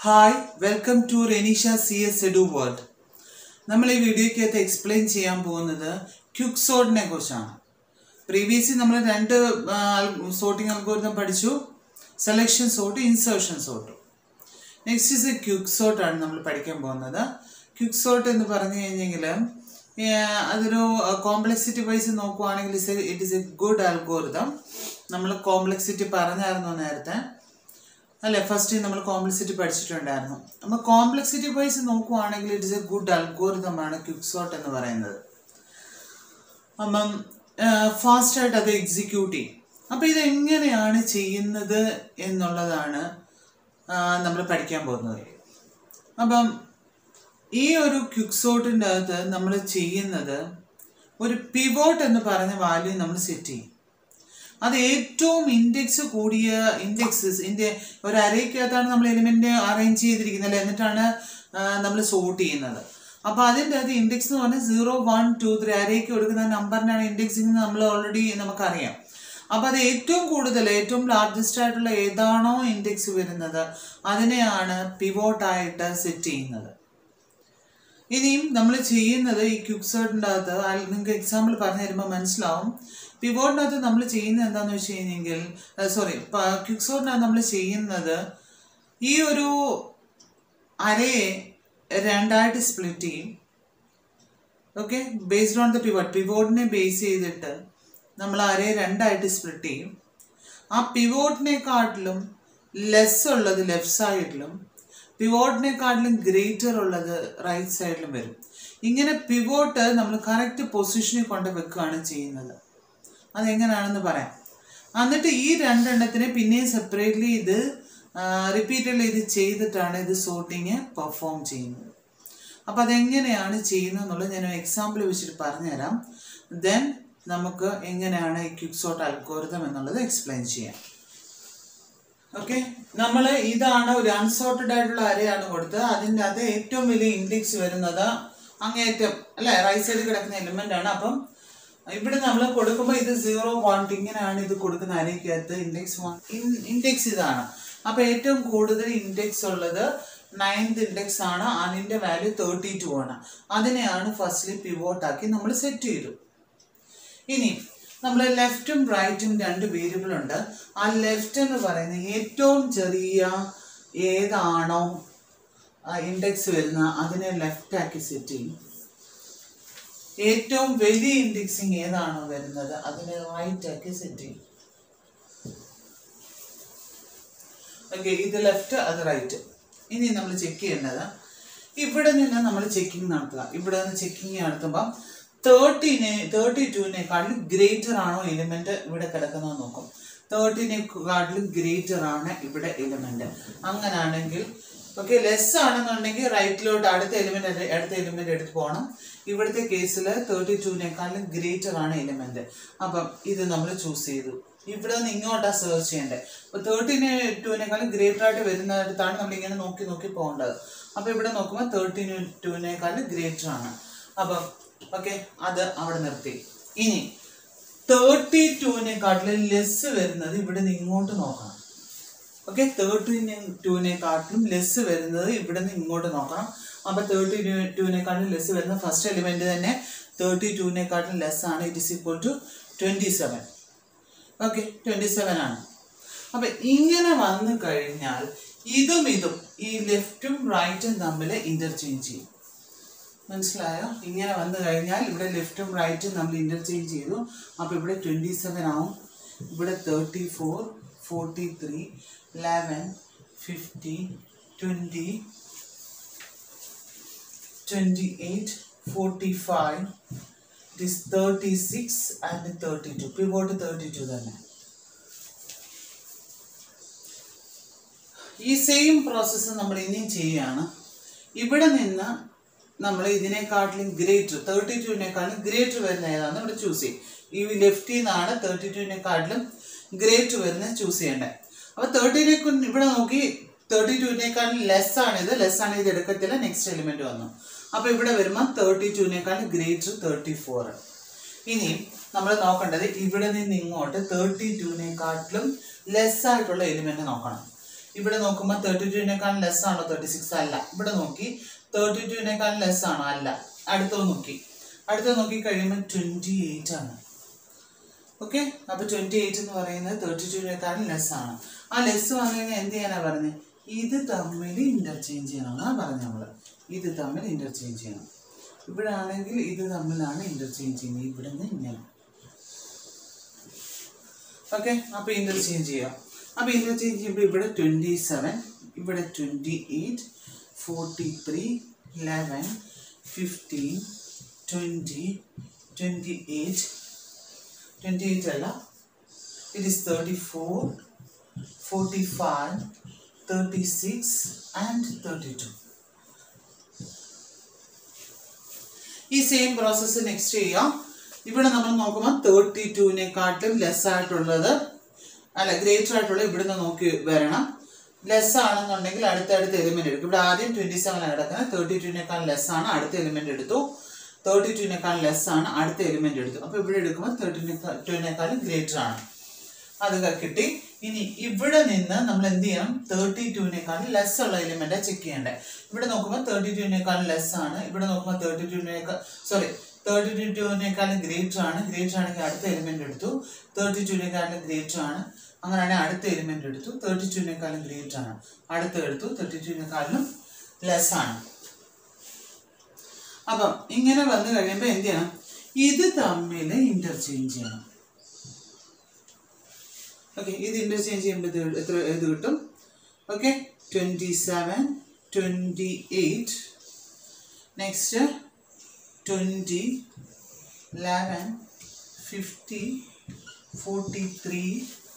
hi welcome to Renisha C S edu world നമ്മൾ ഈ വീഡിയോയ്ക്കകത്ത് explain ചെയ്യാൻ പോകുന്നത് ക്യുക്ക് സോർട്ടിനെ കുറിച്ചാണ് പ്രീവിയസ്ലി നമ്മൾ രണ്ട് സോർട്ടിംഗ് അൽഗോരിതം പഠിച്ചു selection sort insertion sort next is quick സോർട്ടാണ് നമ്മൾ പഠിക്കാൻ പോകുന്നത് ക്യുക്ക് സോർട്ട് എന്ന് പറഞ്ഞു കഴിഞ്ഞെങ്കിൽ അതൊരു കോംപ്ലക്സിറ്റി വൈസ് നോക്കുവാണെങ്കിൽ it is a good algorithm നമ്മൾ കോംപ്ലക്സിറ്റി പറഞ്ഞായിരുന്നു നേരത്തെ അല്ലെ ഫസ്റ്റ് നമ്മൾ കോംപ്ലക്സിറ്റി പഠിച്ചിട്ടുണ്ടായിരുന്നു അപ്പോൾ കോംപ്ലക്സിറ്റി വൈസ് നോക്കുവാണെങ്കിൽ ഇറ്റ് ഇസ് എ ഗുഡ് അൽഗോരിതമാണ് ക്യുക്ക് സോർട്ട് എന്ന് പറയുന്നത് അപ്പം ഫാസ്റ്റായിട്ട് അത് എക്സിക്യൂട്ട് ചെയ്യും അപ്പോൾ ഇത് എങ്ങനെയാണ് ചെയ്യുന്നത് എന്നുള്ളതാണ് നമ്മൾ പഠിക്കാൻ പോകുന്നത് അപ്പം ഈ ഒരു ക്യുക്ക് സോർട്ടിൻ്റെ അകത്ത് നമ്മൾ ചെയ്യുന്നത് ഒരു പിവോട്ട് എന്ന് പറഞ്ഞ വാല്യൂ നമ്മൾ സെറ്റ് ചെയ്യും അത് ഏറ്റവും ഇൻഡെക്സ് കൂടിയ ഇൻഡെക്സസ് ഇൻ്റെ ഒരു അരയ്ക്കകത്താണ് നമ്മൾ എലിമെൻ്റ് അറേഞ്ച് ചെയ്തിരിക്കുന്നത് അല്ലേ എന്നിട്ടാണ് നമ്മൾ സോർട്ട് ചെയ്യുന്നത് അപ്പോൾ അതിൻ്റെ അത് ഇൻഡെക്സ് എന്ന് പറഞ്ഞാൽ സീറോ വൺ ടു ത്രീ അരയ്ക്ക് കൊടുക്കുന്ന നമ്പറിനാണ് ഇൻഡെക്സിങ് നമ്മൾ ഓൾറെഡി നമുക്കറിയാം അപ്പോൾ അത് ഏറ്റവും കൂടുതൽ ഏറ്റവും ലാർജസ്റ്റ് ആയിട്ടുള്ള ഏതാണോ ഇൻഡെക്സ് വരുന്നത് അതിനെയാണ് പിവോട്ടായിട്ട് സെറ്റ് ചെയ്യുന്നത് ഇനിയും നമ്മൾ ചെയ്യുന്നത് ഈ ക്യുക്സോട്ടിൻ്റെ അകത്ത് നിങ്ങൾക്ക് എക്സാമ്പിൾ പറഞ്ഞു തരുമ്പോൾ മനസ്സിലാവും പിവോട്ടിനകത്ത് നമ്മൾ ചെയ്യുന്നത് എന്താണെന്ന് വെച്ച് കഴിഞ്ഞെങ്കിൽ സോറി ക്യുക്സോട്ടിനകത്ത് നമ്മൾ ചെയ്യുന്നത് ഈ ഒരു അരയെ രണ്ടായിട്ട് സ്പ്ലിറ്റ് ചെയ്യും okay based on the pivot പിവോട്ടിനെ ബേസ് ചെയ്തിട്ട് നമ്മൾ അരയെ രണ്ടായിട്ട് സ്പ്ലിറ്റ് ചെയ്യും ആ പിവോട്ടിനെക്കാട്ടിലും ലെസ് ഉള്ളത് ലെഫ്റ്റ് സൈഡിലും പിവോട്ടിനെക്കാട്ടിലും ഗ്രേറ്റർ ഉള്ളത് റൈറ്റ് സൈഡിലും വരും ഇങ്ങനെ പിവോട്ട് നമ്മൾ കറക്റ്റ് പൊസിഷനിൽ കൊണ്ട് വെക്കുകയാണ് ചെയ്യുന്നത് അതെങ്ങനെയാണെന്ന് പറയാം എന്നിട്ട് ഈ രണ്ടെണ്ണത്തിനെ പിന്നെയും സെപ്പറേറ്റ്ലി ഇത് റിപ്പീറ്റഡ്ലി ഇത് ചെയ്തിട്ടാണ് ഇത് സോർട്ടിങ് പെർഫോം ചെയ്യുന്നത് അപ്പോൾ അതെങ്ങനെയാണ് ചെയ്യുന്നത് എന്നുള്ളത് ഞാൻ എക്സാമ്പിൾ വെച്ചിട്ട് പറഞ്ഞുതരാം ദെൻ നമുക്ക് എങ്ങനെയാണ് ഈ ക്വിക്ക് സോർട്ട് അൽഗോരിതം എന്നുള്ളത് എക്സ്പ്ലെയിൻ ചെയ്യാം ഓക്കെ നമ്മൾ ഇതാണ് ഒരു അൺസോർട്ടഡ് ആയിട്ടുള്ള അരയാണ് കൊടുത്തത് അതിൻ്റെ അത് ഏറ്റവും വലിയ ഇൻഡെക്സ് വരുന്നത് അങ്ങേറ്റം അല്ലേ റൈറ്റ് സൈഡിൽ കിടക്കുന്ന എലിമെൻ്റ് ആണ് അപ്പം ഇവിടെ നമ്മൾ കൊടുക്കുമ്പോൾ ഇത് സീറോ വൺ ഇങ്ങനെയാണ് ഇത് കൊടുക്കുന്ന അരയ്ക്കകത്ത് ഇൻഡെക്സ് വൺ ഇൻഡെക്സ് ഇതാണ് അപ്പോൾ ഏറ്റവും കൂടുതൽ ഇൻഡെക്സ് ഉള്ളത് നയൻത് ഇൻഡെക്സ് ആണ് അതിൻ്റെ വാല്യൂ തേർട്ടി ടു ആണ് അതിനെയാണ് ഫസ്റ്റ്ലി പിവോട്ടാക്കി നമ്മൾ സെറ്റ് ചെയ്തു ഇനി നമ്മൾ ലെഫ്റ്റും റൈറ്റും രണ്ട് വേരിയബിൾ ഉണ്ട് ആ ലെഫ്റ്റ് എന്ന് പറയുന്നത് ഏറ്റവും ചെറിയ ഏതാണോ ഇൻഡെക്സ് വരുന്ന അതിനെ ലെഫ്റ്റ് ആക്കി സെറ്റ് ചെയ്യും ഏറ്റവും വലിയ ഇൻഡെക്സിങ് ഏതാണോ വരുന്നത് അതിനെ റൈറ്റ് ആക്കി സെറ്റ് ചെയ്യും ഓക്കെ ഇത് ലെഫ്റ്റ് അത് റൈറ്റ് ഇനി നമ്മൾ ചെക്ക് ചെയ്യേണ്ടത് ഇവിടെ നിന്ന് നമ്മൾ ചെക്കിങ് നടത്തുക ഇവിടെ നിന്ന് ചെക്കിങ് നടത്തുമ്പോൾ തേർട്ടീനെ തേർട്ടി ടുവിനെക്കാട്ടിലും ഗ്രേറ്റർ ആണോ എലിമെന്റ് ഇവിടെ കിടക്കുന്നത് നോക്കും തേർട്ടീനെക്കാട്ടിലും ഗ്രേറ്റർ ആണ് ഇവിടെ എലിമെന്റ് അങ്ങനാണെങ്കിൽ ഓക്കെ ലെസ് ആണെന്നുണ്ടെങ്കിൽ റൈറ്റിലോട്ട് അടുത്ത എലിമെന്റ് അടുത്ത എലിമെന്റ് എടുത്ത് പോകണം ഇവിടുത്തെ കേസിൽ തേർട്ടി ടുവിനേക്കാളും ഗ്രേറ്റർ ആണ് എലിമെന്റ് അപ്പം ഇത് നമ്മൾ ചൂസ് ചെയ്തു ഇവിടെ നിന്ന് ഇങ്ങോട്ടാണ് സെർച്ച് ചെയ്യേണ്ടത് അപ്പോൾ തേർട്ടീന് ടുവിനേക്കാളും ഗ്രേറ്റർ ആയിട്ട് വരുന്നിടത്താണ് നമ്മൾ ഇങ്ങനെ നോക്കി നോക്കി പോകേണ്ടത് അപ്പോൾ ഇവിടെ നോക്കുമ്പോൾ തേർട്ടീൻ ടുവിനേക്കാളും ഗ്രേറ്റർ ആണ് അപ്പം ഓക്കെ അത് അവിടെ നിർത്തി ഇനി തേർട്ടി ടുവിനെക്കാട്ടിലും ലെസ് വരുന്നത് ഇവിടെ നിന്ന് ഇങ്ങോട്ട് നോക്കണം ഓക്കെ തേർട്ടി ടുവിനെക്കാട്ടിലും ലെസ് വരുന്നത് ഇവിടെ നിന്ന് ഇങ്ങോട്ട് നോക്കണം അപ്പോൾ തേർട്ടി ടുവിനെക്കാട്ടിലും ലെസ് വരുന്ന ഫസ്റ്റ് എലിമെന്റ് തന്നെ തേർട്ടി ടുവിനെക്കാട്ടിലും ലെസ് ആണ് it is equal to twenty seven okay twenty seven ആണ് അപ്പം ഇങ്ങനെ വന്നു കഴിഞ്ഞാൽ ഇതും ഇതും ഈ ലെഫ്റ്റും റൈറ്റും തമ്മിൽ ഇൻ്റർചേഞ്ച് ചെയ്യും മനസ്സിലായോ ഇങ്ങനെ വന്നു കഴിഞ്ഞാൽ ഇവിടെ ലെഫ്റ്റും റൈറ്റും നമ്മൾ ഇൻ്റർചേഞ്ച് ചെയ്തു അപ്പോൾ ഇവിടെ ട്വൻറ്റി സെവൻ ആവും ഇവിടെ thirty four forty three eleven fifty twenty twenty eight forty five it is thirty six and thirty two pivot thirty two തന്നെ ഈ സെയിം പ്രോസസ്സ് നമ്മൾ ഇനിയും ചെയ്യുകയാണ് ഇവിടെ നിന്ന് നമ്മൾ ഇതിനെക്കാട്ടിലും ഗ്രേറ്റർ തേർട്ടി ടുവിനേക്കാളും ഗ്രേറ്റർ വരുന്ന ഏതാണെന്ന് ഇവിടെ ചൂസ് ചെയ്യും ഈ ലെഫ്റ്റിൽ നിന്നാണ് തേർട്ടി ടുവിനെക്കാട്ടിലും ഗ്രേറ്റർ വരുന്നത് ചൂസ് ചെയ്യേണ്ടത് അപ്പോൾ തേർട്ടീനെ ഇവിടെ നോക്കി തേർട്ടി ടുവിനേക്കാളും ലെസ് ആണ് ഇത് ലെസ് ആണ് ഇത് എടുക്കത്തില്ല നെക്സ്റ്റ് എലിമെന്റ് വന്നു അപ്പോൾ ഇവിടെ വരുമ്പോൾ തേർട്ടി ടുവിനേക്കാളും ഗ്രേറ്റർ തേർട്ടി ഫോർ ഇനി നമ്മൾ നോക്കേണ്ടത് ഇവിടെ നിന്ന് ഇങ്ങോട്ട് തേർട്ടി ടുവിനെക്കാട്ടിലും ലെസ് ആയിട്ടുള്ള എലിമെന്റ് നോക്കണം ഇവിടെ നോക്കുമ്പോൾ തേർട്ടി ടുവിനേക്കാൾ ലെസ് ആണോ തേർട്ടി സിക്സ് അല്ല ഇവിടെ നോക്കി തേർട്ടി ടുവിനേക്കാൾ ലെസ് ആണോ അല്ല അടുത്തത് നോക്കി അടുത്തത് നോക്കി കഴിയുമ്പോൾ ട്വൻറ്റി എയ്റ്റ് ആണ് ഓക്കെ അപ്പോൾ ട്വൻറ്റി എയ്റ്റ് എന്ന് പറയുന്നത് തേർട്ടി ടുവിനേക്കാളും ലെസ് ആണ് ആ ലെസ് വന്നു കഴിഞ്ഞാൽ എന്ത് ചെയ്യാനാ പറഞ്ഞത് ഇത് തമ്മിൽ ഇൻ്റർചേഞ്ച് ചെയ്യണമെന്നാണ് പറഞ്ഞത് നമ്മൾ ഇത് തമ്മിൽ ഇൻ്റർചേഞ്ച് ചെയ്യണം ഇവിടെ ആണെങ്കിൽ ഇത് തമ്മിലാണ് ഇൻ്റർചേഞ്ച് ചെയ്യുന്നത് ഇവിടെ നിന്ന് ഇങ്ങനെ ഓക്കെ അപ്പോൾ ഇൻ്റർചേഞ്ച് ചെയ്യാം അപ്പോൾ ഇൻ്റർചേഞ്ച് ചെയ്യുമ്പോൾ ഇവിടെ ട്വൻറ്റി സെവൻ ഇവിടെ twenty eight forty three eleven fifteen twenty twenty eight twenty eight അല്ല it is thirty four forty five thirty six and thirty two ഈ സെയിം പ്രോസസ്സ് നെക്സ്റ്റ് ചെയ്യാം ഇവിടെ നമ്മൾ നോക്കുമ്പോൾ തേർട്ടി ടുവിനെക്കാട്ടും ലെസ് ആയിട്ടുള്ളത് അല്ല ഗ്രേറ്റർ ആയിട്ടുള്ള ഇവിടുന്ന് നോക്കി വരണം ലെസ് ആണെന്നുണ്ടെങ്കിൽ അടുത്തടുത്ത എലിമെന്റ് എടുക്കും ഇവിടെ ആദ്യം ട്വന്റി സെവൻ ആണ് കിടക്കുന്നത് തേർട്ടി ടുവിനേക്കാൾ ലെസ് ആണ് അടുത്ത എലിമെന്റ് എടുത്തു തേർട്ടി ടുവിനേക്കാൾ ലെസ് ആണ് അടുത്ത എലിമെന്റ് എടുത്തു അപ്പോൾ ഇവിടെ എടുക്കുമ്പോൾ തേർട്ടി ടുവിനേക്കാളും ഗ്രേറ്റർ ആണ് അത് കിട്ടി ഇനി ഇവിടെ നിന്ന് നമ്മൾ എന്ത് ചെയ്യണം തേർട്ടി ടുവിനേക്കാളും ലെസ് ഉള്ള എലിമെന്റ് ചെക്ക് ചെയ്യണ്ടേ ഇവിടെ നോക്കുമ്പോൾ തേർട്ടി ടുവിനേക്കാളും ലെസ് ആണ് ഇവിടെ നോക്കുമ്പോൾ തേർട്ടി ടുവിനേക്കാൾ സോറി തേർട്ടി ടു ടുവിനേക്കാളും ഗ്രേറ്റർ ആണ് ഗ്രേറ്റർ ആണെങ്കിൽ അടുത്ത എലിമെന്റ് എടുത്തു തേർട്ടി ടുവിനേക്കാളും ഗ്രേറ്റർ ആണ് അങ്ങനെയാണെങ്കിൽ അടുത്ത എലിമെന്റ് എടുത്തു തേർട്ടി ടുവിനേക്കാളും ഗ്രേറ്റർ ആണ് അടുത്ത എടുത്തു തേർട്ടി ടുവിനേക്കാളും ലെസ് ആണ് അപ്പം ഇങ്ങനെ വന്നു കഴിയുമ്പോൾ എന്ത് ചെയ്യണം ഇത് തമ്മിൽ ഇന്റർചേഞ്ച് ചെയ്യണം ഓക്കെ ഇത് ഇന്റർചേഞ്ച് ചെയ്യുമ്പോൾ ഇത് എത്ര ഇത് കിട്ടും okay twenty seven twenty eight next twenty eleven fifty forty three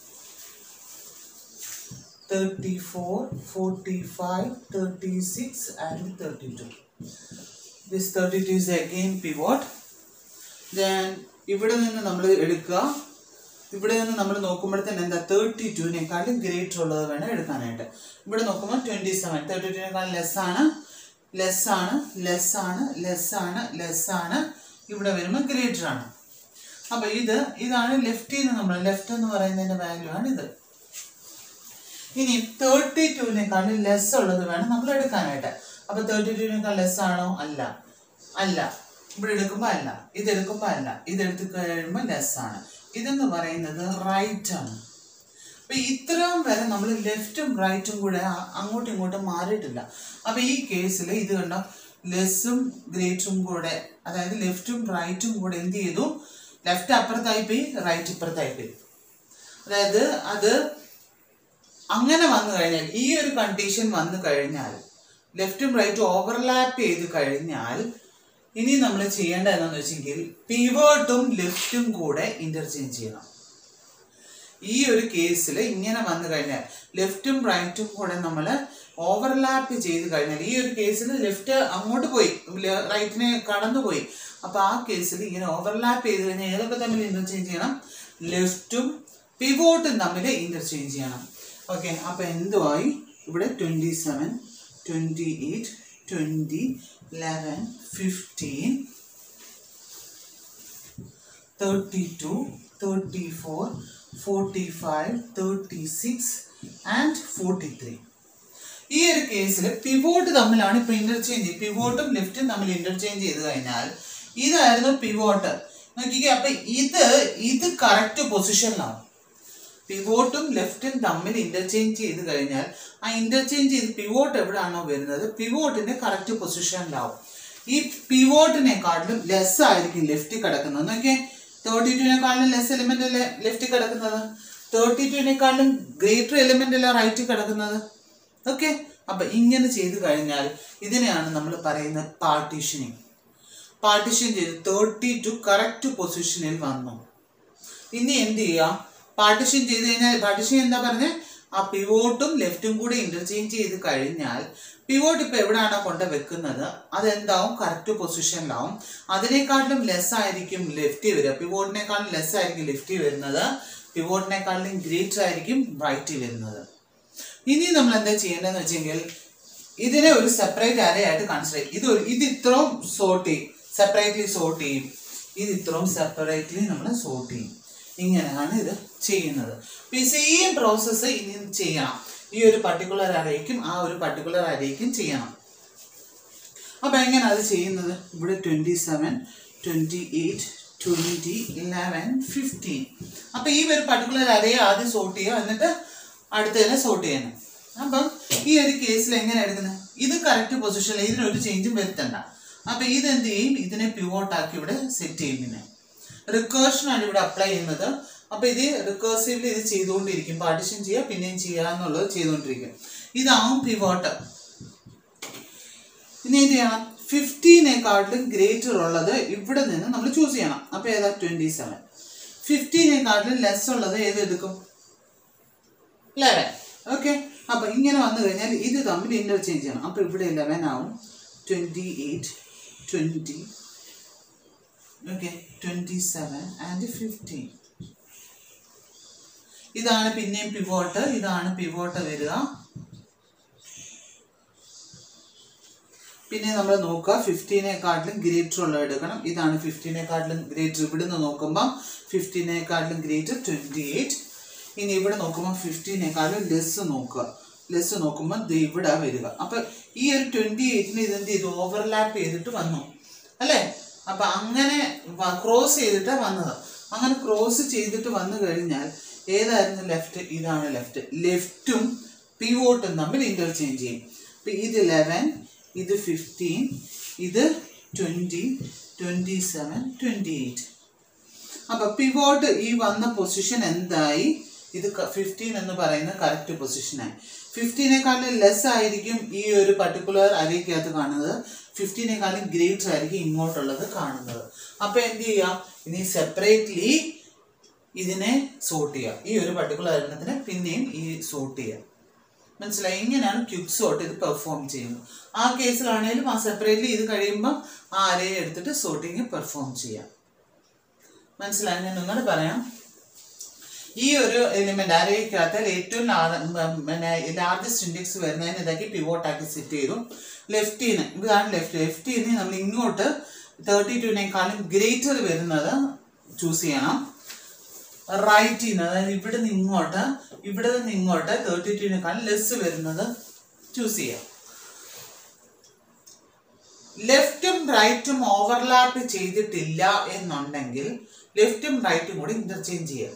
thirty four forty five thirty six and thirty two this thirty two is again pivot then ഇവിടെ നിന്ന് നമ്മൾ എടുക്കുക ഇവിടെ നിന്ന് നമ്മൾ നോക്കുമ്പോഴത്തേന് എന്താ തേർട്ടി ടുവിനേക്കാളും ഗ്രേറ്റർ ഉള്ളത് വേണം എടുക്കാനായിട്ട് ഇവിടെ നോക്കുമ്പോൾ ട്വൻറ്റി സെവൻ തേർട്ടി ടുവിനേക്കാളും ലെസ് ആണ് ലെസ് ആണ് ലെസ് ആണ് ലെസ് ആണ് ലെസ് ആണ് ഇവിടെ വരുമ്പോൾ ഗ്രേറ്റർ ആണ് അപ്പോൾ ഇത് ഇതാണ് ലെഫ്റ്റിൽ നിന്ന് നമ്മൾ ലെഫ്റ്റ് എന്ന് പറയുന്നതിൻ്റെ വാല്യൂ ആണ് ഇത് ഇനി തേർട്ടി ടുവിനേക്കാളും ലെസ് ഉള്ളത് വേണം നമ്മൾ എടുക്കാനായിട്ട് അപ്പോൾ തേർട്ടി ടുവിനേക്കാൾ ലെസ് ആണോ അല്ല അല്ല ഇവിടെ എടുക്കുമ്പോൾ അല്ല ഇത് എടുക്കുമ്പോൾ അല്ല ഇത് എടുത്ത് കഴിയുമ്പോൾ ലെസ് ആണ് ഇതെന്ന് പറയുന്നത് റൈറ്റ് ആണ് അപ്പൊ ഇത്രയും വരെ നമ്മൾ ലെഫ്റ്റും റൈറ്റും കൂടെ അ- അങ്ങോട്ടും ഇങ്ങോട്ടും മാറിയിട്ടില്ല അപ്പൊ ഈ കേസിൽ ഇത് കണ്ടോ ലെസ്സും ഗ്രേറ്റും കൂടെ അതായത് ലെഫ്റ്റും റൈറ്റും കൂടെ എന്ത് ചെയ്തു ലെഫ്റ്റ് അപ്പുറത്തായി പോയി റൈറ്റ് ഇപ്പുറത്തായി പോയി അതായത് അത് അങ്ങനെ വന്നു കഴിഞ്ഞാൽ ഈ ഒരു കണ്ടീഷൻ വന്നു കഴിഞ്ഞാൽ ലെഫ്റ്റും റൈറ്റും ഓവർലാപ്പ് ചെയ്ത് കഴിഞ്ഞാൽ ഇനി നമ്മൾ ചെയ്യേണ്ടത് എന്താണെന്ന് വെച്ചെങ്കിൽ പിവേർട്ടും ലെഫ്റ്റും കൂടെ ഇന്റർചേഞ്ച് ചെയ്യണം ഈ ഒരു കേസിൽ ഇങ്ങനെ വന്നു കഴിഞ്ഞാൽ ലെഫ്റ്റും റൈറ്റും കൂടെ നമ്മൾ ഓവർലാപ്പ് ചെയ്ത് കഴിഞ്ഞാൽ ഈ ഒരു കേസിൽ ലെഫ്റ്റ് അങ്ങോട്ട് പോയി റൈറ്റിനെ കടന്നു പോയി അപ്പോൾ ആ കേസിൽ ഇങ്ങനെ ഓവർലാപ്പ് ചെയ്ത് കഴിഞ്ഞാൽ ഏതൊക്കെ തമ്മിൽ ഇന്റർചേഞ്ച് ചെയ്യണം ലെഫ്റ്റും പിവോട്ടും തമ്മിൽ ഇന്റർചേഞ്ച് ചെയ്യണം ഓക്കെ അപ്പോൾ എന്തുവായി ഇവിടെ twenty seven twenty eight twenty eleven fifteen thirty two thirty four forty five thirty six and forty three ഈ ഒരു കേസിൽ പിവോട്ട് തമ്മിലാണ് ഇപ്പൊ ഇന്റർചേഞ്ച് പിവോട്ടും ലെഫ്റ്റും തമ്മിൽ ഇന്റർചേഞ്ച് ചെയ്ത് കഴിഞ്ഞാൽ ഇതായിരുന്നു പിവോട്ട് നോക്കിക്കേ അപ്പൊ ഇത് ഇത് കറക്റ്റ് പൊസിഷനിലാണ് പിവോട്ടും ലെഫ്റ്റും തമ്മിൽ ഇന്റർചേഞ്ച് ചെയ്ത് കഴിഞ്ഞാൽ ആ ഇന്റർചേഞ്ച് ചെയ്ത് പിവോട്ട് എവിടെയാണോ വരുന്നത് പിവോട്ടിന്റെ കറക്റ്റ് പൊസിഷനിലാവും ഈ പിവോട്ടിനെക്കാട്ടിലും ലെസ് ആയിരിക്കും ലെഫ്റ്റ് കിടക്കുന്നത് നോക്കിയേ തേർട്ടി ടുവിനെക്കാളും ലെസ് എലിമെന്റ് അല്ലേ ലെഫ്റ്റ് കിടക്കുന്നത് തേർട്ടി ടുവിനെക്കാളും ഗ്രേറ്റർ എലിമെന്റ് അല്ലേ റൈറ്റ് കിടക്കുന്നത് ഓക്കെ അപ്പൊ ഇങ്ങനെ ചെയ്ത് കഴിഞ്ഞാൽ ഇതിനെയാണ് നമ്മൾ പറയുന്നത് പാർട്ടീഷനിങ് പാർട്ടീഷൻ ചെയ്ത് തേർട്ടി ടു കറക്റ്റ് പൊസിഷനിൽ വന്നു ഇനി എന്ത് ചെയ്യാം പാർട്ടിഷൻ ചെയ്ത് കഴിഞ്ഞാൽ പാർട്ടിഷൻ എന്താ പറഞ്ഞത് ആ പിവോട്ടും ലെഫ്റ്റും കൂടി ഇന്റർചേഞ്ച് ചെയ്ത് കഴിഞ്ഞാൽ പിവോട്ട് ഇപ്പൊ എവിടെയാണോ കൊണ്ട് വെക്കുന്നത് അതെന്താവും കറക്റ്റ് പൊസിഷനിലാവും അതിനേക്കാട്ടിലും ലെസ് ആയിരിക്കും ലെഫ്റ്റ് വരിക പിവോട്ടിനേക്കാളും ലെസ് ആയിരിക്കും ലെഫ്റ്റ് വരുന്നത് പിവോട്ടിനേക്കാളും ഗ്രേറ്റർ ആയിരിക്കും റൈറ്റ് വരുന്നത് ഇനി നമ്മൾ എന്താ ചെയ്യേണ്ടതെന്ന് വെച്ചെങ്കിൽ ഇതിനെ ഒരു സെപ്പറേറ്റ് അരയായിട്ട് കൺസിഡർ ചെയ്യും ഇത് ഒരു ഇത് ഇത്രയും സോർട്ട് ചെയ്യും സെപ്പറേറ്റ്ലി സോർട്ട് ചെയ്യും ഇത് ഇത്രയും സെപ്പറേറ്റ്ലി നമ്മൾ സോർട്ട് ചെയ്യും ഇങ്ങനെയാണ് ഇത് ചെയ്യുന്നത് ഈ സെയിം പ്രോസസ്സ് ഇനി ചെയ്യണം ഈ ഒരു പർട്ടിക്കുലർ അറേക്കും ആ ഒരു പർട്ടിക്കുലർ അറേക്കും ചെയ്യണം അപ്പോൾ എങ്ങനെ അത് ചെയ്യുന്നത് ഇവിടെ twenty seven twenty eight twenty eleven fifteen അപ്പോൾ ഈ ഒരു പർട്ടിക്കുലർ അറേ ആദ്യം സോർട്ട് ചെയ്യുക എന്നിട്ട് അടുത്തതിനെ സോർട്ട് ചെയ്യണം അപ്പം ഈ ഒരു കേസിൽ എങ്ങനെ എടുക്കുന്നത് ഇത് കറക്റ്റ് പൊസിഷനിൽ ഇതിനൊരു ചേഞ്ചും വരുത്തണ്ട അപ്പം ഇത് എന്ത് ചെയ്യും ഇതിനെ പ്യൂവോട്ടാക്കി ഇവിടെ സെറ്റ് ചെയ്യും പിന്നെ റിക്കേർഷനാണ് ഇവിടെ അപ്ലൈ ചെയ്യുന്നത് അപ്പോൾ ഇത് റിക്കേഴ്സീവ്ലി ഇത് ചെയ്തുകൊണ്ടിരിക്കും പാർട്ടിഷൻ ചെയ്യുക പിന്നെയും ചെയ്യുക എന്നുള്ളത് ചെയ്തുകൊണ്ടിരിക്കും ഇതാവും പിവോട്ട് ഇനി എന്ത് ചെയ്യണം ഫിഫ്റ്റീനെക്കാട്ടിലും ഗ്രേറ്റർ ഉള്ളത് ഇവിടെ നിന്ന് നമ്മൾ ചൂസ് ചെയ്യണം അപ്പോൾ ഏതാ ട്വൻറ്റി സെവൻ ഫിഫ്റ്റീനെക്കാട്ടിലും ലെസ് ഉള്ളത് ഏത് എടുക്കും ലെവൻ ഓക്കെ അപ്പോൾ ഇങ്ങനെ വന്നു കഴിഞ്ഞാൽ ഇത് തമ്മിൽ ഇൻ്റർചേഞ്ച് ചെയ്യണം അപ്പോൾ ഇവിടെ ലെവൻ ആവും twenty eight twenty okay twenty seven and fifteen ഇതാണ് പിന്നെയും പിവോട്ട് ഇതാണ് പിവോട്ട് വരിക പിന്നെ നമ്മൾ നോക്കുക ഫിഫ്റ്റീനെക്കാട്ടിലും ഗ്രേറ്റർ ഉള്ള എടുക്കണം ഇതാണ് ഫിഫ്റ്റീനെക്കാട്ടിലും ഗ്രേറ്റർ ഇവിടുന്ന് നോക്കുമ്പോൾ ഫിഫ്റ്റീനെക്കാട്ടിലും ഗ്രേറ്റർ ട്വൻറ്റി എയ്റ്റ് ഇനി ഇവിടെ നോക്കുമ്പോൾ ഫിഫ്റ്റീനെക്കാളും ലെസ് നോക്കുക ലെസ് നോക്കുമ്പോൾ ദേ ഇവിടെ വരിക അപ്പം ഈ ഒരു ട്വൻറ്റി എയ്റ്റിന് ഇതെന്ത് ചെയ്തു ഓവർലാപ്പ് ചെയ്തിട്ട് വന്നു അല്ലേ അപ്പം അങ്ങനെ ക്രോസ് ചെയ്തിട്ടാണ് വന്നത് അങ്ങനെ ക്രോസ് ചെയ്തിട്ട് വന്നു കഴിഞ്ഞാൽ ഏതായിരുന്നു ലെഫ്റ്റ് ഇതാണ് ലെഫ്റ്റ് ലെഫ്റ്റും പിവോട്ടും തമ്മിൽ ഇൻ്റർചേഞ്ച് ചെയ്യും അപ്പം ഇത് ലെവൻ ഇത് ഫിഫ്റ്റീൻ ഇത് twenty twenty seven twenty eight അപ്പോൾ പിവോട്ട് ഈ വന്ന പൊസിഷൻ എന്തായി ഇത് ഫിഫ്റ്റീൻ എന്ന് പറയുന്ന കറക്റ്റ് പൊസിഷനായി ഫിഫ്റ്റീനേക്കാളും ലെസ് ആയിരിക്കും ഈ ഒരു പർട്ടിക്കുലർ അരയ്ക്കകത്ത് കാണുന്നത് ഫിഫ്റ്റീനേക്കാളും ഗ്രേറ്റർ ആയിരിക്കും ഇങ്ങോട്ടുള്ളത് കാണുന്നത് അപ്പോൾ എന്ത് ചെയ്യാം ഇനി സെപ്പറേറ്റ്ലി ഇതിനെ സോർട്ട് ചെയ്യുക ഈ ഒരു പർട്ടിക്കുലർ എണ്ണത്തിന് പിന്നെയും ഈ സോർട്ട് ചെയ്യുക മനസ്സിലായി ഇങ്ങനെയാണ് ക്യുക്ക് സോർട്ട് ഇത് പെർഫോം ചെയ്യുന്നത് ആ കേസിലാണെങ്കിലും ആ സെപ്പറേറ്റ്ലി ഇത് കഴിയുമ്പോൾ ആ അരയെ എടുത്തിട്ട് സോർട്ടിങ് പെർഫോം ചെയ്യാം മനസ്സിലായി ഞാൻ ഒന്നുകൂടെ പറയാം ഈ ഒരു എലിമെന്റ് അരയ്ക്കകത്ത് ഏറ്റവും ലാ- ഉം, പിന്നെ ലാർജസ്റ്റ് ഇൻഡെക്സ് വരുന്നതിന് ഇതാക്കി പിവോട്ടാക്കി സെറ്റ് ചെയ്തു ലെഫ്റ്റിന്ന് ഇതാണ് ലെഫ്റ്റ് ലെഫ്റ്റിന്ന് നമ്മൾ ഇങ്ങോട്ട് തേർട്ടി ടുവിനേക്കാളും ഗ്രേറ്റർ വരുന്നത് ചൂസ് ചെയ്യണം റൈറ്റിൽ നിന്ന് അതായത് ഇവിടെ നിന്ന് ഇങ്ങോട്ട് ഇവിടെ നിന്ന് ഇങ്ങോട്ട് തേർട്ടി ടുവിനേക്കാളും ലെസ് വരുന്നത് ചൂസ് ചെയ്യാം ലെഫ്റ്റും റൈറ്റും ഓവർലാപ്പ് ചെയ്തിട്ടില്ല എന്നുണ്ടെങ്കിൽ ലെഫ്റ്റും റൈറ്റും കൂടി ഇന്റർചേഞ്ച് ചെയ്യാം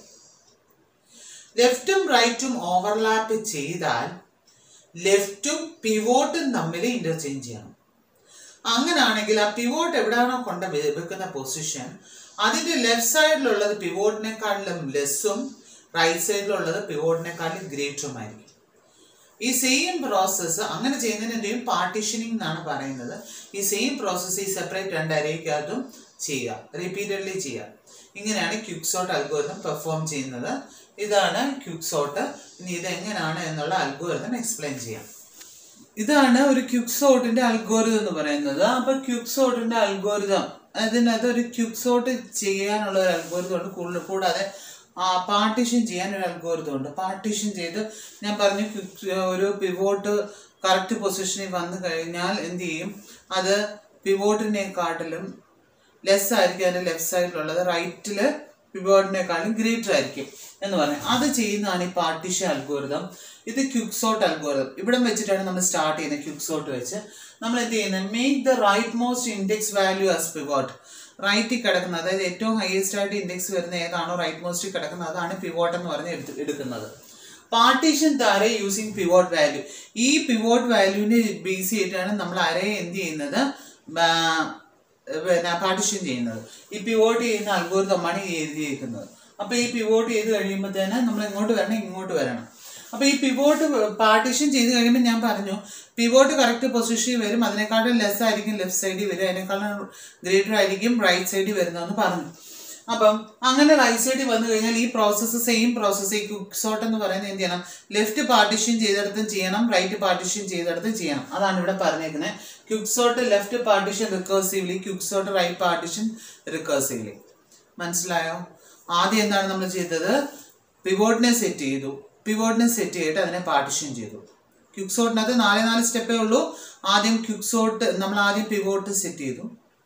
ലെഫ്റ്റും റൈറ്റും ഓവർലാപ്പ് ചെയ്താൽ ലെഫ്റ്റും പിവോട്ടും തമ്മിൽ ഇന്റർചേഞ്ച് ചെയ്യണം അങ്ങനാണെങ്കിൽ ആ പിവോട്ട് എവിടെയാണോ കൊണ്ട് വെ- വെക്കുന്ന പൊസിഷൻ അതിന്റെ ലെഫ്റ്റ് സൈഡിലുള്ളത് പിവോട്ടിനെക്കാട്ടിലും ലെസ്സും റൈറ്റ് സൈഡിലുള്ളത് പിവോട്ടിനെക്കാട്ടിലും ഗ്രേറ്ററും ആയിരിക്കും ഈ സെയിം പ്രോസസ്സ് അങ്ങനെ ചെയ്യുന്നതിന് എന്ത് ചെയ്യും പാർട്ടീഷനിങ് എന്നാണ് പറയുന്നത് ഈ സെയിം പ്രോസസ്സ് ഈ സെപ്പറേറ്റ് രണ്ട് അരയ്ക്കകത്തും ചെയ്യുക റിപ്പീറ്റഡ്ലി ചെയ്യുക ഇങ്ങനെയാണ് ക്യുക്സോട്ട് അൽഗോരിതം പെർഫോം ചെയ്യുന്നത് ഇതാണ് ക്യുക്സോട്ട് ഇനി ഇത് എങ്ങനെയാണ് എന്നുള്ള അൽഗോരിതം എക്സ്പ്ലെയിൻ ചെയ്യാം ഇതാണ് ഒരു ക്യുക്സോട്ടിന്റെ അൽഗോരിതം എന്ന് പറയുന്നത് അപ്പൊ ക്യുക്സോട്ടിന്റെ അൽഗോരിതം അതിനകത്ത് ഒരു ക്യുക്സോട്ട് ചെയ്യാനുള്ള ഒരു അൽഗോരിതം ഉണ്ട് കൂടുതൽ കൂടാതെ പാർട്ടീഷൻ ചെയ്യാൻ ഒരു അൽഗോരിതം ഉണ്ട് പാർട്ടീഷൻ ചെയ്ത് ഞാൻ പറഞ്ഞു quick- ഒരു പിവോട്ട് കറക്റ്റ് പൊസിഷനിൽ വന്നു കഴിഞ്ഞാൽ എന്ത് ചെയ്യും അത് പിവോട്ടിനെക്കാട്ടിലും ലെസ് ആയിരിക്കും അതിന്റെ ലെഫ്റ്റ് സൈഡിലുള്ളത് റൈറ്റില് പിവോട്ടിനെക്കാളും ഗ്രേറ്റർ ആയിരിക്കും എന്ന് പറയാം അത് ചെയ്യുന്നതാണ് ഈ പാർട്ടീഷൻ അൽഗോരിതം ഇത് ക്യുക്സോട്ട് അൽഗോരിതം ഇവിടെ വെച്ചിട്ടാണ് നമ്മൾ സ്റ്റാർട്ട് ചെയ്യുന്നത് ക്യുക്സോട്ട് വെച്ച് നമ്മൾ എന്ത് ചെയ്യുന്നത് make the rightmost index value as pivot റൈറ്റിൽ കിടക്കുന്ന അതായത് ഏറ്റവും ഹയസ്റ്റ് ആയിട്ട് ഇൻഡെക്സ് വരുന്ന ഏതാണോ റൈറ്റ് മോസ്റ്റ് കിടക്കുന്നത് അതാണ് പിവോട്ട് എന്ന് പറഞ്ഞ് എടുത്ത് എടുക്കുന്നത് partition the array using pivot value ഈ പിവോട്ട് വാല്യൂവിനെ ബേസ് ചെയ്തിട്ടാണ് നമ്മൾ അറേ എന്ത് ചെയ്യുന്നത് ബാ- പിന്നെ പാർട്ടിഷൻ ചെയ്യുന്നത് ഈ പിവോട്ട് ചെയ്യുന്ന അൽഗോരിതമാണ് ഈ എഴുതിയിരിക്കുന്നത് അപ്പോൾ ഈ പിവോട്ട് ചെയ്ത് കഴിയുമ്പോഴത്തേന് നമ്മൾ ഇങ്ങോട്ട് വരണം ഇങ്ങോട്ട് വരണം അപ്പോൾ ഈ പിവോട്ട് പാർട്ടിഷൻ ചെയ്ത് കഴിയുമ്പോൾ ഞാൻ പറഞ്ഞു പിവോട്ട് കറക്റ്റ് പൊസിഷനിൽ വരും അതിനെക്കാളും ലെസ് ആയിരിക്കും ലെഫ്റ്റ് സൈഡിൽ വരും അതിനേക്കാളും ഗ്രേറ്റർ ആയിരിക്കും റൈറ്റ് സൈഡിൽ വരുന്നതെന്ന് പറഞ്ഞു അപ്പം അങ്ങനെ റൈറ്റ് സൈഡിൽ വന്നു കഴിഞ്ഞാൽ ഈ പ്രോസസ്സ് സെയിം പ്രോസസ്സ് ഈ ക്വിക്സോട്ട് എന്ന് പറയുന്നത് എന്ത് ചെയ്യണം ലെഫ്റ്റ് പാർട്ടിഷൻ ചെയ്തെടുത്തും ചെയ്യണം റൈറ്റ് പാർട്ടിഷൻ ചെയ്തെടുത്തും ചെയ്യണം അതാണ് ഇവിടെ പറഞ്ഞേക്കുന്നത് quick sort left partition recursively quick sort right partition recursively മനസ്സിലായോ ആദ്യം എന്താണ് നമ്മൾ ചെയ്തത് പിവോട്ടിനെ സെറ്റ് ചെയ്തു പിവോട്ടിനെ സെറ്റ് ചെയ്തിട്ട് അതിനെ പാർട്ടിഷൻ ചെയ്തു ക്വിക്സോട്ടിനകത്ത് നാല് നാല് സ്റ്റെപ്പേ ഉള്ളൂ ആദ്യം ക്വിക്സോട്ട് നമ്മൾ ആദ്യം പിവോട്ട് സെറ്റ് ചെയ്തു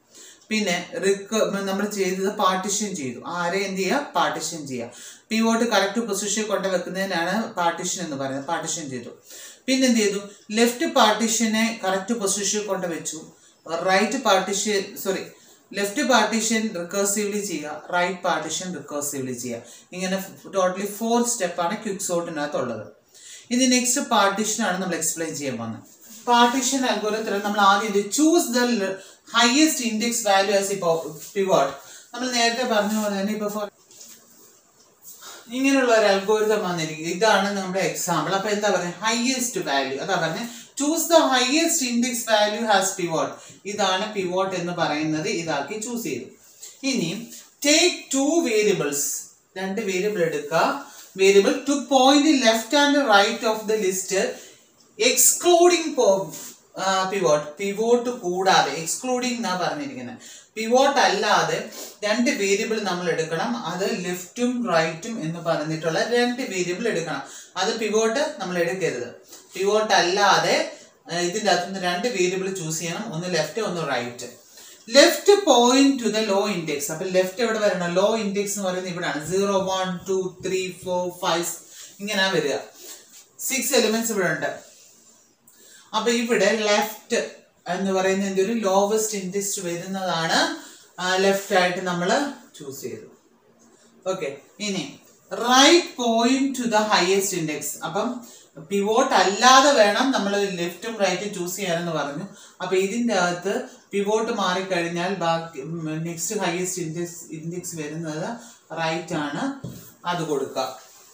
പിന്നെ റിക്ക നമ്മൾ ചെയ്തത് പാർട്ടിഷൻ ചെയ്തു ആരെ എന്ത് ചെയ്യുക പാർട്ടിഷൻ ചെയ്യുക പിവോട്ട് കറക്റ്റ് പൊസിഷൻ കൊണ്ട് വെക്കുന്നതിനാണ് പാർട്ടിഷൻ എന്ന് പറയുന്നത് പാർട്ടിഷൻ ചെയ്തു പിന്നെ എന്ത് ചെയ്തു ലെഫ്റ്റ് പാർട്ടിഷനെ കറക്റ്റ് പൊസിഷൻ കൊണ്ട് വെച്ചു right partition sorry left partition recursively ചെയ്യുക റൈറ്റ് പാർട്ടീഷൻ റിക്കേഴ്സീവ്ലി ചെയ്യുക ഇങ്ങനെ ടോട്ടലി ഫോർ സ്റ്റെപ്പാണ് ക്വിക്ക് സോർട്ടിനകത്തുള്ളത് ഇനി നെക്സ്റ്റ് പാർട്ടീഷനാണ് നമ്മൾ എക്സ്പ്ലെയിൻ ചെയ്യാൻ പോകുന്നത് പാർട്ടീഷൻ അൽഗോരത്തിൽ നമ്മൾ ആദ്യം choose the highest index value as ഇപ്പോ പിവോട്ട് നമ്മൾ നേരത്തെ പറഞ്ഞ പോലെ തന്നെ ഇപ്പൊ ഫോർ ഇങ്ങനെയുള്ള ഒരു അൽഗോരിതം വന്നിരിക്കും ഇതാണ് നമ്മുടെ എക്സാമ്പിൾ അപ്പൊ എന്താ പറയുക ഹയസ്റ്റ് വാല്യൂ അതാ പറഞ്ഞത് choose the highest index value as pivot ഇതാണ് പിവോട്ട് എന്ന് പറയുന്നത് ഇതാക്കി ചൂസ് ചെയ്തു ഇനി ടേക്ക് ടു വേരിയബിൾസ് രണ്ട് വേരിയബിൾ എടുക്കുക variable to point left and right of the list excluding pivot pivot കൂടാതെ എക്സ്ക്ലൂഡിങ് എന്നാ പറഞ്ഞിരിക്കുന്നത് പിവോട്ട് അല്ലാതെ രണ്ട് വേരിയബിൾ നമ്മൾ എടുക്കണം അത് ലെഫ്റ്റും റൈറ്റും എന്ന് പറഞ്ഞിട്ടുള്ള രണ്ട് വേരിയബിൾ എടുക്കണം അത് പിവോട്ട് നമ്മൾ എടുക്കരുത് പിവോട്ട് അല്ലാതെ ആ, ഇതിന്റെ അകത്തുനിന്ന് രണ്ട് വേരിയബിൾ ചൂസ് ചെയ്യണം ഒന്ന് ലെഫ്റ്റ് ഒന്ന് right left point to the low index അപ്പൊ ലെഫ്റ്റ് എവിടെ വരണം ലോ ഇൻഡെക്സ് എന്ന് പറയുന്നത് ഇവിടെയാണ് zero one two three four five ഇങ്ങനെ വരിക സിക്സ് എലിമെന്റ്സ് ഇവിടെ ഉണ്ട് അപ്പൊ ഇവിടെ ലെഫ്റ്റ് എന്ന് പറയുന്ന എന്തൊരു ലോവസ്റ്റ് ഇൻഡെക്സ് വരുന്നതാണ് ലെഫ്റ്റ് ആയിട്ട് നമ്മൾ ചൂസ് ചെയ്തു ഓക്കെ ഇനി right point to the highest index അപ്പം പിവോട്ട് അല്ലാതെ വേണം നമ്മൾ ലെഫ്റ്റും റൈറ്റും ചൂസ് ചെയ്യാനെന്ന് പറഞ്ഞു അപ്പൊ ഇതിന്റെ അകത്ത് പിവോട്ട് മാറിക്കഴിഞ്ഞാൽ ബാക്കി നെക്സ്റ്റ് ഹയസ്റ്റ് ഇൻഡെക്സ് ഇൻഡെക്സ് വരുന്നത് റൈറ്റ് ആണ് അത് കൊടുക്കുക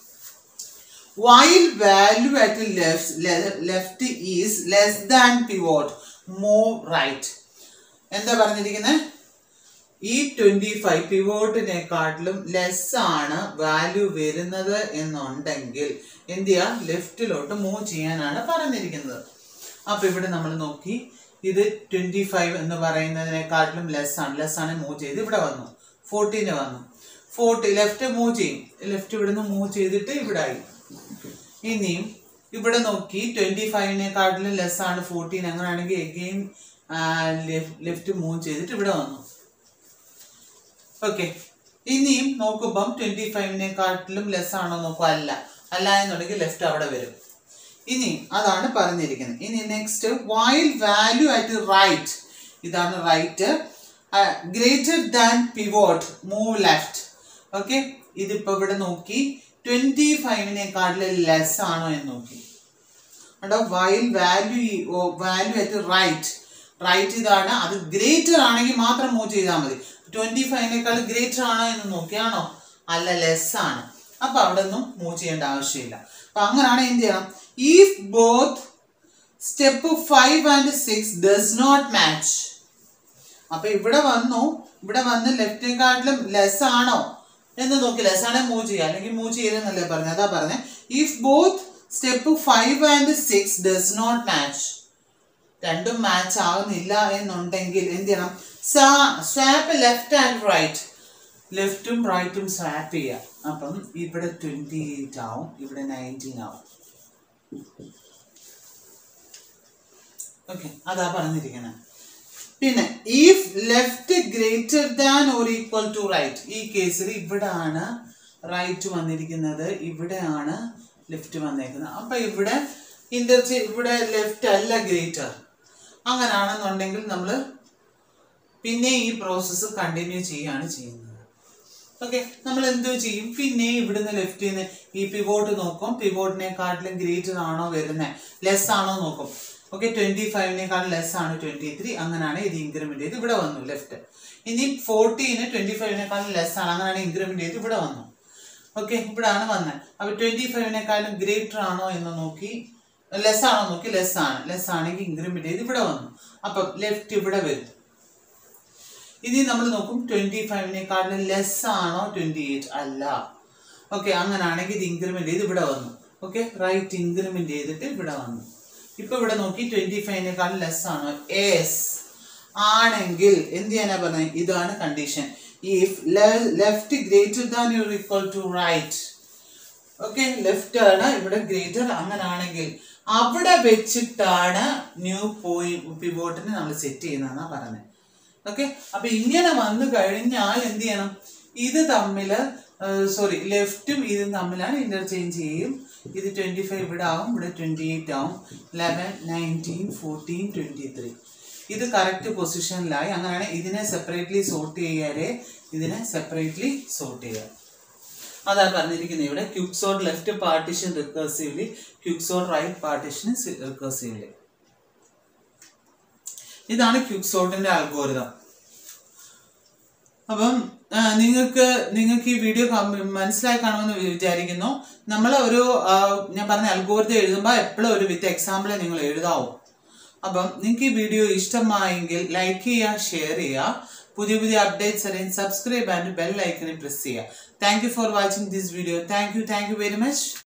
while value at left le- left is less than pivot move right എന്താ പറഞ്ഞിരിക്കുന്നത് ഈ ട്വന്റി ഫൈവ് പിവോട്ടിനെക്കാട്ടിലും ലെസ് ആണ് വാല്യൂ വരുന്നത് എന്നുണ്ടെങ്കിൽ എന്ത് ചെയ്യുക ലെഫ്റ്റിലോട്ട് മൂവ് ചെയ്യാനാണ് പറഞ്ഞിരിക്കുന്നത് അപ്പൊ ഇവിടെ നമ്മൾ നോക്കി ഇത് ട്വന്റി ഫൈവ് എന്ന് പറയുന്നതിനെക്കാട്ടിലും ലെസ് ആണ് ലെസ് ആണ് മൂവ് ചെയ്ത് ഇവിടെ വന്നു ഫോർട്ടീന് വന്നു ഫോർട്ടി ലെഫ്റ്റ് മൂവ് ചെയ്യും ലെഫ്റ്റ് ഇവിടുന്ന് മൂവ് ചെയ്തിട്ട് ഇവിടെ ആയി ഇനിയും ഇവിടെ നോക്കി ട്വന്റി ഫൈവിനെക്കാട്ടിലും ലെസ് ആണ് ഫോർട്ടീൻ അങ്ങനെയാണെങ്കിൽ എഗെയിൻ ലെഫ്റ്റ് മൂവ് ചെയ്തിട്ട് ഇവിടെ വന്നു ഓക്കെ ഇനിയും നോക്കുമ്പം ട്വന്റി ഫൈവിനെക്കാട്ടിലും ലെസ് ആണോ നോക്കുക അല്ല അല്ല എന്നുണ്ടെങ്കിൽ ലെഫ്റ്റ് അവിടെ വരും ഇനി അതാണ് പറഞ്ഞിരിക്കുന്നത് ഇനി next while value at right ഇതാണ് right greater than pivot move left okay ഇതിപ്പോ ഇവിടെ നോക്കി ട്വന്റി ഫൈവിനെക്കാട്ടിലും ലെസ് ആണോ എന്ന് നോക്കി കണ്ടോ while value value at right right ഇതാണ് അത് ഗ്രേറ്റർ ആണെങ്കിൽ മാത്രം മൂവ് ചെയ്താൽ മതി ട്വന്റി ഫൈവിനേക്കാൾ ഗ്രേറ്റർ ആണോ എന്ന് നോക്കിയാണോ അല്ല ലെസ് ആണ് അപ്പൊ അവിടെ ഒന്നും മൂവ് ചെയ്യേണ്ട ആവശ്യമില്ല അപ്പൊ അങ്ങനെയാണ് എന്ത് ചെയ്യണം if both step five and six does not match അപ്പൊ ഇവിടെ വന്നു ഇവിടെ വന്ന് ലെഫ്റ്റിനെക്കാട്ടിലും ലെസ് ആണോ എന്ന് നോക്കി ലെസ് ആണെങ്കിൽ മൂവ് ചെയ്യുക അല്ലെങ്കിൽ മൂവ് ചെയ്തെന്നല്ലേ പറഞ്ഞത് അതാ പറഞ്ഞത് if both step five and six does not match രണ്ടും മാച്ച് ആകുന്നില്ല എന്നുണ്ടെങ്കിൽ എന്ത് ചെയ്യണം സ്വാപ്പ് ലെഫ്റ്റ് ആൻഡ് റൈറ്റ് ലെഫ്റ്റും റൈറ്റും സ്വാപ്പ് ചെയ്യാം അപ്പം ഇവിടെ ട്വന്റി എയ്റ്റ് ആവും ഇവിടെ നയൻറ്റീൻ ആവും ഓക്കെ അതാ പറഞ്ഞിരിക്കുന്നത് പിന്നെ if left greater than or equal to right ഈ കേസിൽ ഇവിടാണ് റൈറ്റ് വന്നിരിക്കുന്നത് ഇവിടെയാണ് ലെഫ്റ്റ് വന്നേക്കുന്നത് അപ്പൊ ഇവിടെ ഇന്റർചേ ഇവിടെ ലെഫ്റ്റ് അല്ല ഗ്രേറ്റർ അങ്ങനാണെന്നുണ്ടെങ്കിൽ നമ്മൾ പിന്നെ ഈ പ്രോസസ്സ് കണ്ടിന്യൂ ചെയ്യുകയാണ് ചെയ്യുന്നത് ഓക്കെ നമ്മൾ എന്തോ ചെയ്യും പിന്നെ ഇവിടുന്ന് ലെഫ്റ്റിൽ നിന്ന് ഈ പിവോട്ട് നോക്കും പിവോട്ടിനെക്കാട്ടിലും ഗ്രേറ്റർ ആണോ വരുന്നത് ലെസ് ആണോ നോക്കും ഓക്കെ ട്വന്റി ഫൈവിനേക്കാളും ലെസ് ആണ് ട്വന്റി ത്രീ അങ്ങനെയാണ് ഇത് ഇൻക്രിമെന്റ് ചെയ്ത് ഇവിടെ വന്നു ലെഫ്റ്റ് ഇനി ഫോർട്ടീന് ട്വന്റി ഫൈവിനേക്കാളും ലെസ് ആണ് അങ്ങനെയാണ് ഇൻക്രിമെന്റ് ചെയ്ത് ഇവിടെ വന്നു ഓക്കെ ഇവിടാണ് വന്നത് അപ്പൊ ട്വന്റി ഫൈവിനേക്കാളും ഗ്രേറ്റർ ആണോ എന്ന് നോക്കി ലെസ് ആണോ നോക്കി ലെസ് ആണ് ലെസ് ആണെങ്കിൽ ഇൻക്രിമെന്റ് ചെയ്ത് ഇവിടെ വന്നു അപ്പൊ ലെഫ്റ്റ് ഇവിടെ വരും ഇനി നമ്മൾ നോക്കും ട്വന്റി ഫൈവിനേക്കാളും ലെസ് ആണോ ട്വന്റി എയ്റ്റ് അല്ല ഓക്കെ അങ്ങനാണെങ്കിൽ ഇത് ഇൻക്രിമെന്റ് ചെയ്ത് ഇവിടെ വന്നു ഓക്കെ റൈറ്റ് ഇൻക്രിമെന്റ് ചെയ്തിട്ട് ഇവിടെ വന്നു ഇപ്പൊ ഇവിടെ നോക്കി ട്വന്റി ഫൈവിനേക്കാളും ലെസ് ആണോ എസ് ആണെങ്കിൽ എന്ത് ചെയ്യാനാ പറഞ്ഞത് ഇതാണ് condition if left greater than you equal to right okay left ആണ് ഇവിടെ ഗ്രേറ്റർ അങ്ങനാണെങ്കിൽ അവിടെ വെച്ചിട്ടാണ് ന്യൂ പോയി പിവോട്ടിന് നമ്മൾ സെറ്റ് ചെയ്യുന്നതെന്നാ പറഞ്ഞത് ഓക്കെ അപ്പൊ ഇങ്ങനെ വന്നു കഴിഞ്ഞാൽ എന്ത് ചെയ്യണം ഇത് തമ്മിൽ സോറി ലെഫ്റ്റും ഇതും തമ്മിലാണ് ഇന്റർചേഞ്ച് ചെയ്യും ഇത് ട്വന്റി ഫൈവ് ഇവിടെ ആവും ഇവിടെ ട്വന്റി എയ്റ്റ് ആവും eleven nineteen fourteen twenty three ഇത് കറക്റ്റ് പൊസിഷനിലായി അങ്ങനെയാണ് ഇതിനെ സെപ്പറേറ്റ്ലി സോർട്ട് ചെയ്യാതെ ഇതിനെ സെപ്പറേറ്റ്ലി സോർട്ട് ചെയ്യുക അതാണ് പറഞ്ഞിരിക്കുന്നത് ഇവിടെ quicksort left partition recursively quicksort right partition recursively ഇതാണ് ക്യുക്സോഡിന്റെ അൽഗോരിതം അപ്പം ആ, നിങ്ങൾക്ക് നിങ്ങൾക്ക് ഈ വീഡിയോ മനസ്സിലായി കാണുമെന്ന് വിചാരിക്കുന്നു നമ്മൾ ഒരു ആ, ഞാൻ പറഞ്ഞ അൽഗോരിതം എഴുതുമ്പോൾ എപ്പോഴും ഒരു വിത്ത് എക്സാമ്പിൾ നിങ്ങൾ എഴുതാവൂ അപ്പം നിങ്ങൾക്ക് ഈ വീഡിയോ ഇഷ്ടമായെങ്കിൽ ലൈക്ക് ചെയ്യുക ഷെയർ ചെയ്യുക പുതിയ പുതിയ അപ്ഡേറ്റ്സ് അറിയാൻ സബ്സ്ക്രൈബ് ആൻഡ് ബെൽ ഐക്കണിൽ പ്രസ് ചെയ്യുക thank you for watching this video thank you thank you very much